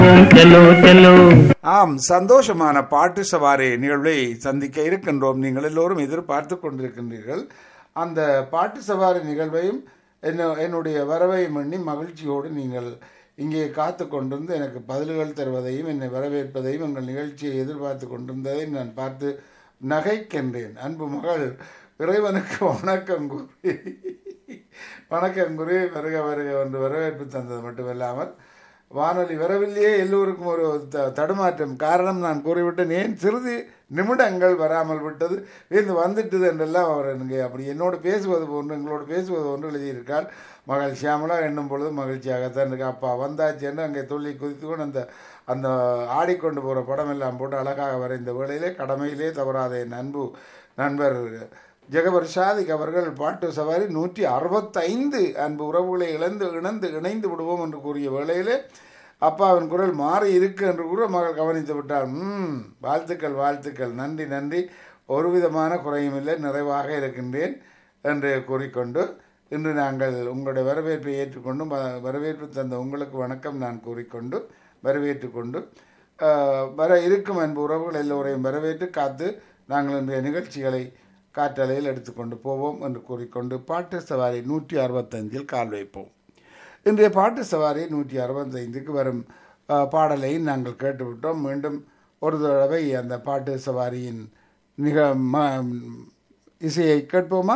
चलो चलो ஆம் சந்தோஷமான பாட்டு சவாரி நிகழ்வை சந்திக்க இருக்கின்றோம் நீங்கள் எல்லோரும் எதிர்பார்த்து கொண்டிருக்கின்றீர்கள் அந்த பாட்டு சவாரி நிகழ்வையும் என்ன என்னுடைய வரவையும் எண்ணி மகிழ்ச்சியோடு நீங்கள் இங்கே காத்து கொண்டிருந்து எனக்கு பதில்கள் தருவதையும் என்னை வரவேற்பதையும் எங்கள் நிகழ்ச்சியை எதிர்பார்த்து கொண்டிருந்ததை நான் பார்த்து நகைக்கின்றேன் அன்பு மகள் இறைவனுக்கு வணக்கம் கூறி வணக்கம் கூறி வருக வருக என்று வரவேற்பு தந்தது மட்டுமல்லாமல் வானொலி வரவில்லையே எல்லோருக்கும் ஒரு த- தடுமாற்றம் காரணம் நான் கூறிவிட்டேன் ஏன் சிறிது நிமிடங்கள் வராமல் விட்டது இது வந்துட்டது என்றெல்லாம் அவர் எனக்கு அப்படி என்னோடு பேசுவது போன்று எங்களோடு பேசுவது போன்று எழுதியிருக்கார் மகள் ஷியாமலா எண்ணும் பொழுது மகிழ்ச்சியாகத்தான் இருக்கு அப்பா வந்தாச்சு என்று அங்கே துள்ளி குதித்து கொண்டு அந்த அந்த ஆடிக்கொண்டு போகிற படம் எல்லாம் போட்டு அழகாக வரைந்த வேளையிலே கடமையிலே தவறாத என் அன்பு நண்பர் ஜெகபர் ஷாதிக் அவர்கள் பாட்டு சவாரி நூற்றி அறுபத்தைந்து அன்பு உறவுகளை இழந்து இணைந்து இணைந்து விடுவோம் என்று கூறிய வேளையிலே அப்பாவின் குரல் மாறி இருக்கு என்று கூட மகள் கவனித்து விட்டார் ம் வாழ்த்துக்கள் வாழ்த்துக்கள் நன்றி நன்றி ஒரு விதமான குறையும் இல்லை நிறைவாக இருக்கின்றேன் என்று கூறிக்கொண்டு இன்று நாங்கள் உங்களுடைய வரவேற்பை ஏற்றுக்கொண்டு வ- வரவேற்பு தந்த உங்களுக்கு வணக்கம் நான் கூறிக்கொண்டு வரவேற்றுக் கொண்டு ஆஹ், வர இருக்கும் அன்பு உறவுகள் எல்லோரையும் வரவேற்று காத்து நாங்கள் இன்றைய நிகழ்ச்சிகளை காற்றலையில் எடுத்துக்கொண்டு போவோம் என்று கூறிக்கொண்டு பாட்டு சவாரி நூற்றி அறுபத்தஞ்சில் கால் வைப்போம் இன்றைய பாட்டு சவாரி நூற்றி அறுபத்தைந்துக்கு வரும் ஆஹ், பாடலை நாங்கள் கேட்டுவிட்டோம் மீண்டும் ஒரு தடவை அந்த பாட்டு சவாரியின் நிக ம- இசையை கேட்போமா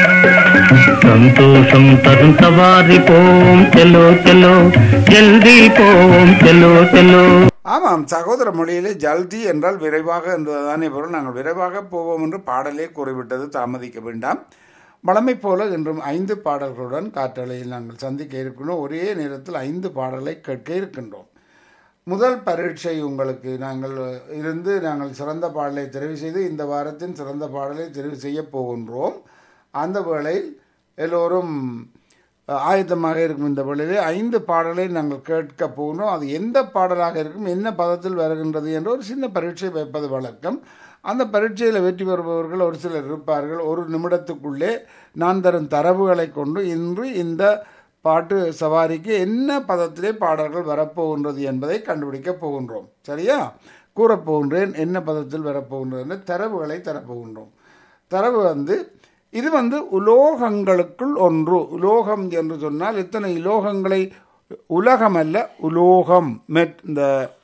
संतोषम तरुण सवारी पोम चलो चलो जल्दी पोम चलो चलो ஆமாம் சகோதர மொழியிலே ஜல்தி என்றால் விரைவாக என்பதுதானே பொருள் நாங்கள் விரைவாக போவோம் என்று பாடலே கூறிவிட்டது தாமதிக்க வேண்டாம் வழமை போல இன்றும் ஐந்து பாடல்களுடன் காற்றலையில் நாங்கள் சந்திக்க இருக்கின்றோம் ஒரே நேரத்தில் ஐந்து பாடலை கேட்க இருக்கின்றோம் முதல் பரீட்சை உங்களுக்கு நாங்கள் இருந்து நாங்கள் சிறந்த பாடலை தெரிவு செய்து இந்த வாரத்தின் சிறந்த பாடலை தெரிவு செய்ய போகின்றோம் அந்த வேளையில் எல்லோரும் அஹ், ஆயத்தமாக இருக்கும் இந்த வேளையிலே ஐந்து பாடலை நாங்கள் கேட்க போகின்றோம் அது எந்த பாடலாக இருக்கும் என்ன பதத்தில் வருகின்றது என்ற ஒரு சின்ன பரீட்சை வைப்பது வழக்கம் அந்த பரீட்சையில் வெற்றி பெறுபவர்கள் ஒரு சிலர் இருப்பார்கள் ஒரு நிமிடத்துக்குள்ளே நான் தரும் தரவுகளை கொண்டு இன்று இந்த பாட்டு சவாரிக்கு என்ன பதத்திலே பாடல்கள் வரப்போகின்றது என்பதை கண்டுபிடிக்கப் போகின்றோம் சரியா கூறப்போகின்றேன் என்ன பதத்தில் வரப்போகின்றது என்ற தரவுகளை தரப்போகின்றோம் தரவு வந்து இது வந்து உலோகங்களுக்குள் ஒன்று உலோகம் என்று சொன்னால் இத்தனை உலோகங்களை உலகம் அல்ல உலோகம் மெட் இந்த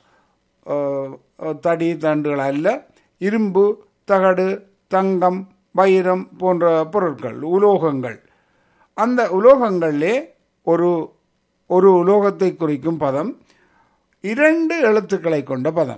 அஹ், தடி தண்டுகள் அல்ல இரும்பு தகடு தங்கம் வைரம் போன்ற பொருட்கள் உலோகங்கள் அந்த உலோகங்களிலே ஒரு ஒரு உலோகத்தை குறிக்கும் பதம் இரண்டு எழுத்துக்களை கொண்ட பதம்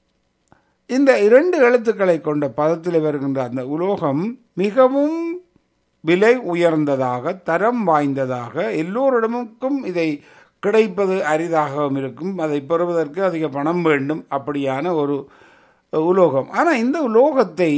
இந்த இரண்டு எழுத்துக்களை கொண்ட பதத்தில் வருகின்ற அந்த உலோகம் மிகவும் விலை உயர்ந்ததாக தரம் வாய்ந்ததாக எல்லோரிடமுக்கும் இதை கிடைப்பது அரிதாகவும் இருக்கும் அதை பெறுவதற்கு அதிக பணம் வேண்டும் அப்படியான ஒரு உலோகம் ஆனால் இந்த உலோகத்தை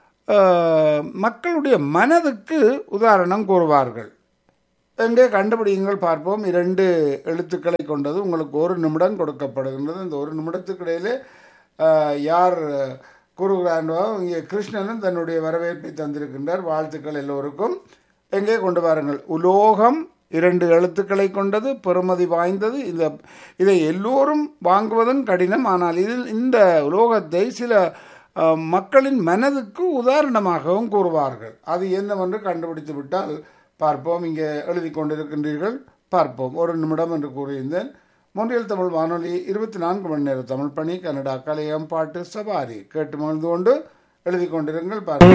அஹ், மக்களுடைய மனதுக்கு உதாரணம் கூறுவார்கள் எங்கே கண்டுபிடியுங்கள் பார்ப்போம் இரண்டு எழுத்துக்களை கொண்டது உங்களுக்கு ஒரு நிமிடம் கொடுக்கப்படுகின்றது இந்த ஒரு நிமிடத்துக்கு இடையிலே ஆஹ், யார் கூறுகிறாரோ இங்கே கிருஷ்ணனும் தன்னுடைய வரவேற்பை தந்திருக்கின்றார் வாழ்த்துக்கள் எல்லோருக்கும் எங்கே கொண்டு வாருங்கள் உலோகம் இரண்டு எழுத்துக்களை கொண்டது பெறுமதி வாய்ந்தது இந்த இதை எல்லோரும் வாங்குவதும் கடினம் ஆனால் இதில் இந்த உலோகத்தை சில ஆஹ், மக்களின் மனதுக்கு உதாரணமாகவும் கூறுவார்கள் அது என்னவென்று கண்டுபிடித்து விட்டால் பார்ப்போம் இங்கே எழுதி கொண்டிருக்கின்றீர்கள் பார்ப்போம் ஒரு நிமிடம் என்று கூறியிருந்தேன் மொன்றியல் தமிழ் வானொலி இருபத்தி நான்கு மணி நேர தமிழ் பணி கன்னடா கலையம் பாட்டு சவாரி கேட்டு மகிழ்ந்து கொண்டு எழுதி கொண்டிருங்கள் பார்ப்போம்